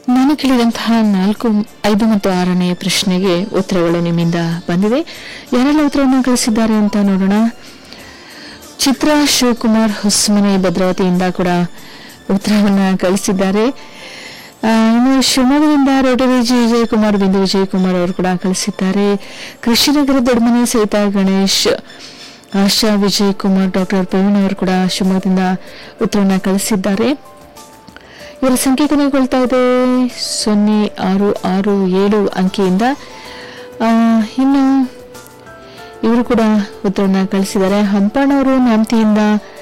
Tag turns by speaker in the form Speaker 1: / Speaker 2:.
Speaker 1: ನಾನು ಕೇಳಿದಂತಹ ನಾಲ್ಕು ಐದು ಮತ್ತು ಆರನೇ ಪ್ರಶ್ನೆಗೆ ಉತ್ತರಗಳು ನಿಮ್ಮಿಂದ ಬಂದಿದೆ ಯಾರೆಲ್ಲ ಉತ್ತರವನ್ನು ಕಳಿಸಿದ್ದಾರೆ ಅಂತ ನೋಡೋಣ ಚಿತ್ರಾ ಶಿವಕುಮಾರ್ ಹೊಸಮನೆ ಭದ್ರಾವತಿಯಿಂದ ಕೂಡ ಉತ್ತರವನ್ನ ಕಳಿಸಿದ್ದಾರೆ ಆ, ಇನ್ನು ಶಿವಮೊಗ್ಗದಿಂದ ರೋಟರಿ ಜಿ ವಿಜಯಕುಮಾರ್ ಬಿಂದು ವಿಜಯಕುಮಾರ್ ಅವರು ಕೂಡ ಕಳಿಸಿದ್ದಾರೆ ಕೃಷಿನಗರ ದೊಡ್ಡಮನೆ ಸಹಿತ ಗಣೇಶ್ ಆಶಾ ವಿಜಯಕುಮಾರ್ ಡಾಕ್ಟರ್ ಪ್ರವೀಣ್ ಅವರು ಕೂಡ ಶಿವಮೊಗ್ಗದಿಂದ ಉತ್ತರವನ್ನ ಕಳಿಸಿದ್ದಾರೆ ಇವರ ಸಂಖ್ಯೆ ಕೊನೆಗೊಳ್ತಾ ಇದೆ ಸೊನ್ನೆ ಆರು ಆರು ಏಳು ಅಂಕಿಯಿಂದ ಆ, ಇನ್ನು ಇವರು ಕೂಡ ಉತ್ತರವನ್ನ ಕಳಿಸಿದ್ದಾರೆ ಹಂಪಣ್ಣವರು ನ್ಯಾಮತಿಯಿಂದ